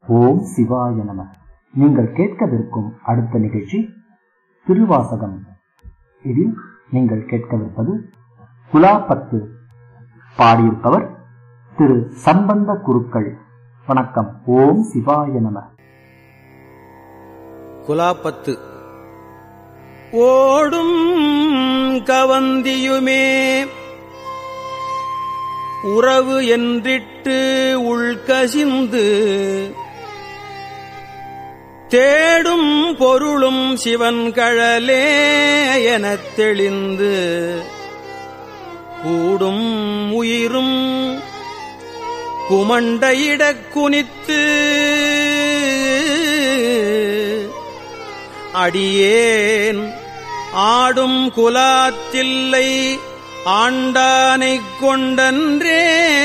ஓம் சிவாய நம நீங்கள் கேட்கவிருக்கும் அடுத்த நிகழ்ச்சி திருவாசகம் இதில் நீங்கள் கேட்கவிருப்பது குலாப்பத்து பாடியிருப்பவர் திரு சம்பந்த குருக்கள் வணக்கம் ஓம் சிவாய நம குலாப்பத்து ஓடும் கவந்தியுமே உறவு என்றிட்டு உள்கசிந்து தேடும் பொருளும் சிவன் கழலே எனத் தெளிந்து கூடும் உயிரும் குமண்டையிடக் குனித்து அடியேன் ஆடும் குலாத்தில்லை ஆண்டானைக் கொண்டன்றே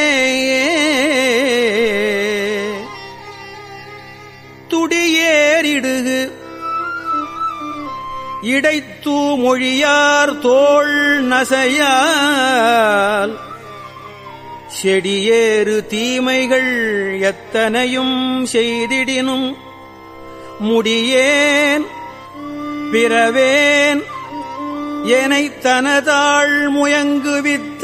துடியேறிடுகு இடைத்தூ மொழியார் தோள் நசையால் செடியேறு தீமைகள் எத்தனையும் செய்திடினும் முடியேன் பிறவேன் எனை தனதாள் முயங்குவித்த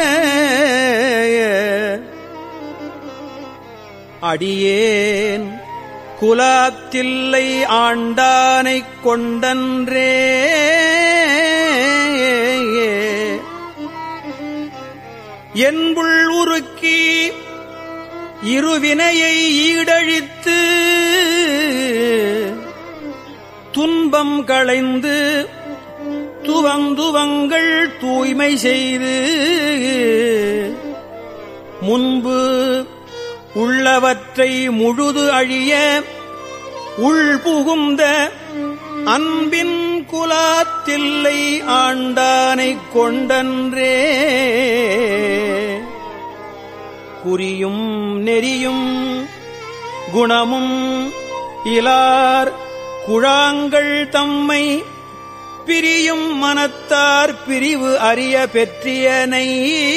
அடியேன் குலாத்தில்லை ஆண்டானைக் கொண்டன்றே என்புள் உருக்கி இருவினையை ஈடழித்து துன்பம் களைந்து துவந்துவங்கள் தூய்மை செய்து முன்பு உள்ளவற்றை முழுது அழிய உள் புகுந்த அன்பின் குலாத்தில்லை ஆண்டானைக் கொண்டன்றே குறியும் நெறியும் குணமும் இலார் குழாங்கள் தம்மை பிரியும் மனத்தார் பிரிவு அறிய பெற்றியனை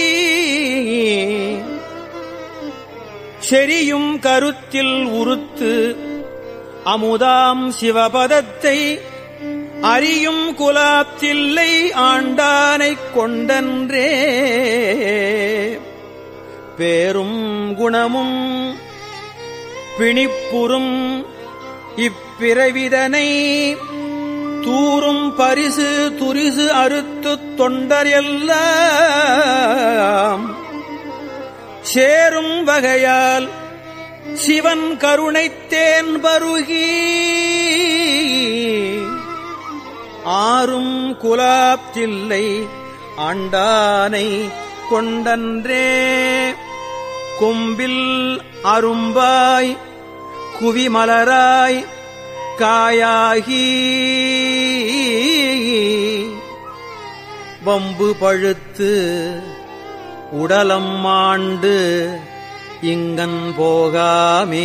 செரியும் கருத்தில் உறுத்து அமுதாம் சிவபதத்தை அறியும் குலாத்தில்லை ஆண்டானைக் கொண்டன்றே பேரும் குணமும் பிணிப்புறும் இப்பிறவிதனை தூரும் பரிசு துரிசு அறுத்து தொண்டர் எல்லாம் சேரும் வகையால் சிவன் கருணைத்தேன் பருகி ஆறும் குலாப்தில்லை ஆண்டானை கொண்டன்றே கொம்பில் அரும்பாய் குவிமலராய் காயாகி வம்பு பழுத்து உடலம் மாண்டு இங்கன் போகாமே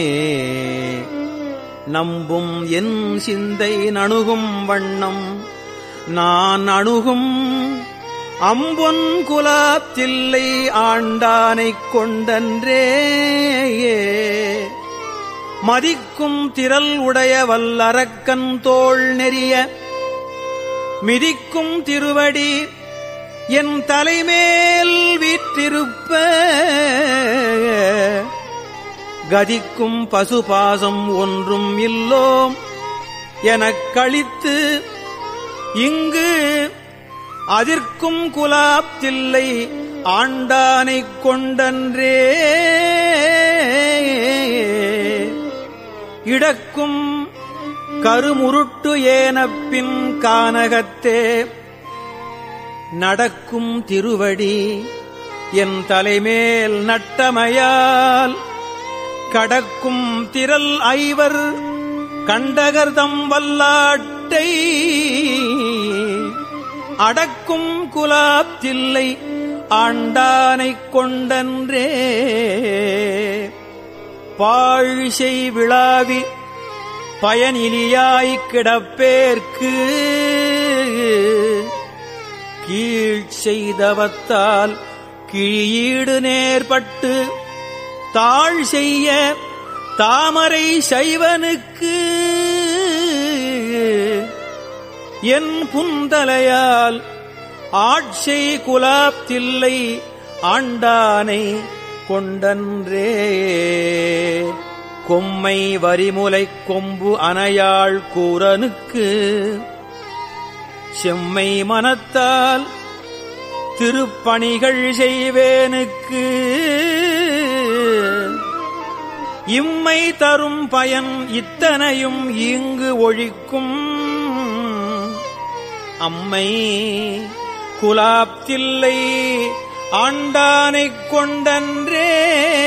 நம்பும் என் சிந்தை நணுகும் வண்ணம் நான் அணுகும் அம்பொன் குலாத்தில்லை ஆண்டானைக் கொண்டன்றே மதிக்கும் திரள் உடைய வல்லரக்கன் தோள் நெறிய மிதிக்கும் திருவடி என் தலைமேல் வீற்றிருப்ப கதிக்கும் பசுபாசம் ஒன்றும் இல்லோம் எனக் கழித்து இங்கு அதிர்க்கும் குலாப்தில்லை ஆண்டானைக் கொண்டன்றே இடக்கும் கருமுருட்டு ஏனப்பின் கானகத்தே நடக்கும் திருவடி என் தலைமேல் நட்டமையால் கடக்கும் திரள் ஐவர் கண்டகர்தம் வல்லாட்டை அடக்கும் குலாப்தில்லை ஆண்டானைக் கொண்டன்றே பாழிசை விழாவி பயனிலியாய்க் கிடப்பேற்கு கீழ் செய்தவத்தால் கிழியீடு நேர்பட்டு தாழ் செய்ய தாமரை சைவனுக்கு என் புந்தலையால் ஆட்சை குலாப்தில்லை ஆண்டானை கொண்டன்றே கொம்மை வரிமுலைக் கொம்பு அணையாள் கூரனுக்கு செம்மை மனத்தால் திருப்பணிகள் செய்வேனுக்கு இம்மை தரும் பயன் இத்தனையும் இங்கு ஒழிக்கும் அம்மை குலாப்தில்லை ஆண்டானைக் கொண்டன்றே